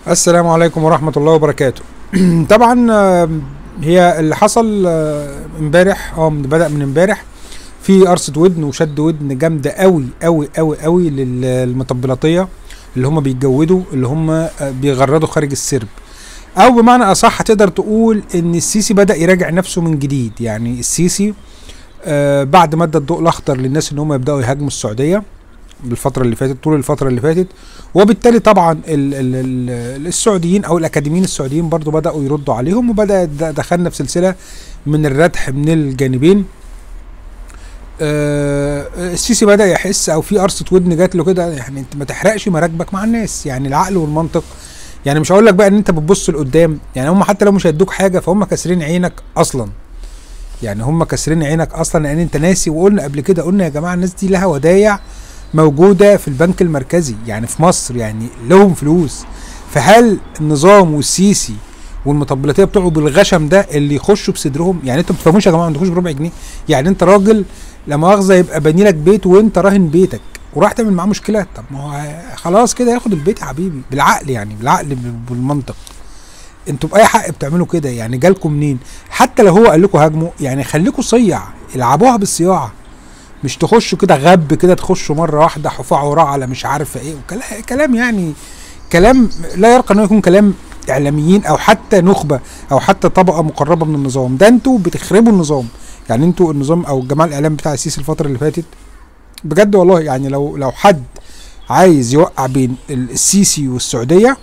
السلام عليكم ورحمة الله وبركاته طبعا آه، هي اللي حصل آه، امبارح اه من- بدأ من امبارح في قرصة ودن وشد ودن جامدة قوي قوي قوي قوي للمطبلاتية اللي هم بيتجودوا اللي هم آه، بيغردوا خارج السرب او بمعنى اصح تقدر تقول ان السيسي بدأ يراجع نفسه من جديد يعني السيسي آه، بعد ما ادى الضوء الاخضر للناس ان هم يبداوا يهاجموا السعوديه بالفتره اللي فاتت طول الفتره اللي فاتت وبالتالي طبعا ال ال ال السعوديين او الاكاديميين السعوديين برضو بداوا يردوا عليهم وبدا د- دخلنا في سلسله من الردح من الجانبين آه، السيسي بدا يحس او في قرصه ودن جات له كده يعني انت ما تحرقش مراكبك مع الناس يعني العقل والمنطق يعني مش هقول لك بقى ان انت بتبص لقدام يعني هم حتى لو مش هيدوك حاجه فهم كاسرين عينك اصلا يعني هم كاسرين عينك اصلا لان انت ناسي وقلنا قبل كده قلنا يا جماعه الناس دي لها ودايع موجوده في البنك المركزي يعني في مصر يعني لهم فلوس فهل النظام والسيسي والمطبلاتيه بتوعه بالغشم ده اللي يخشوا بصدرهم يعني انتوا ما بتفهموش يا جماعه ما عندكوش بربع جنيه يعني انت راجل لا مؤاخذه يبقى باني لك بيت وانت راهن بيتك وراح تعمل معاه مشكله طب ما هو خلاص كده ياخد البيت يا حبيبي بالعقل يعني بالعقل بالمنطق انتوا باي حق بتعملوا كده يعني جالكم منين حتى لو هو قال لكم هاجموا يعني خليكم صيع العبوها بالصياعه مش تخشوا كده غب كده تخشوا مره واحده حفاع وراء على مش عارف ايه وكلام كلام يعني كلام لا يرقى انه يكون كلام اعلاميين او حتى نخبه او حتى طبقه مقربه من النظام ده انتوا بتخربوا النظام يعني انتوا النظام او الجماعه الاعلام بتاع السيسي الفتره اللي فاتت بجد والله يعني لو لو حد عايز يوقع بين ال- السيسي والسعوديه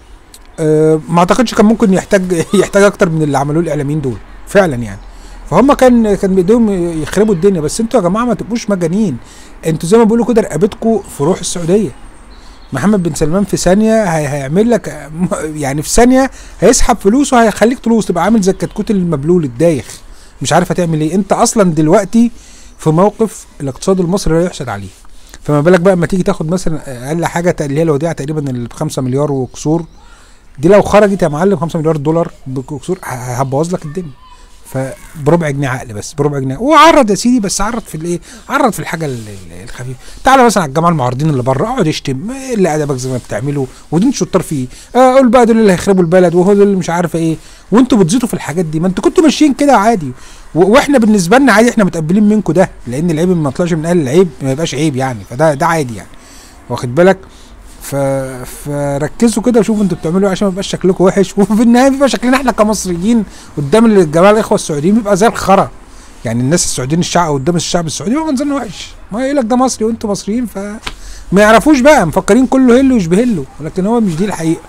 أه ما اعتقدش كان ممكن يحتاج يحتاج اكتر من اللي عملوه الاعلاميين دول فعلا يعني فهم كان كان بايديهم يخربوا الدنيا بس انتوا يا جماعه ما تبقوش مجانين انتوا زي ما بيقولوا كده رقبتكم في روح السعوديه محمد بن سلمان في ثانيه هي هيعمل لك يعني في ثانيه هيسحب فلوس وهيخليك تلوص تبقى عامل زي الكتكوت المبلول الدايخ مش عارف هتعمل ايه انت اصلا دلوقتي في موقف الاقتصاد المصري لا يحسد عليه فما بالك بقى اما تيجي تاخد مثلا اقل حاجه اللي هي الوديعه تقريبا اللي ب 5 مليار وكسور دي لو خرجت يا معلم 5 مليار دولار بكسور ه- هتبوظ لك الدنيا فبربع جنيه عقل بس بربع جنيه وعرض يا سيدي بس عرض في الايه عرض في الحاجه ال- ال- الخفيفه تعالى مثلا على الجماعه المعارضين اللي بره اقعد اشتم إيه اللي ادبك زي ما بتعملوا ودي انتوا شطار فيه آه، قول بقى دول اللي هيخربوا البلد وهو دول اللي مش عارفه ايه وانتوا بتزيطوا في الحاجات دي ما انتوا كنتوا ماشيين كده عادي و- واحنا بالنسبه لنا عادي احنا متقبلين منكم ده لان العيب ما طلعش من اهل العيب ما يبقاش عيب يعني فده ده عادي يعني واخد بالك ف... فركزوا كده وشوفوا انتوا بتعملوا ايه عشان ما يبقاش شكلكم وحش وفي النهايه بيبقى شكلنا احنا كمصريين قدام الجماعه الاخوه السعوديين بيبقى زي الخرا يعني الناس السعوديين الشعب قدام الشعب السعودي بيبقى منظرنا وحش ما يقول لك ده مصري وانتوا مصريين ف ما يعرفوش بقى مفكرين كله هلو يشبه هلو ولكن هو مش دي الحقيقه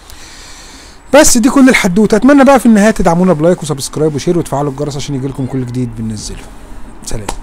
بس دي كل الحدوته اتمنى بقى في النهايه تدعمونا بلايك وسبسكرايب وشير وتفعلوا الجرس عشان يجيلكم كل جديد بننزله سلام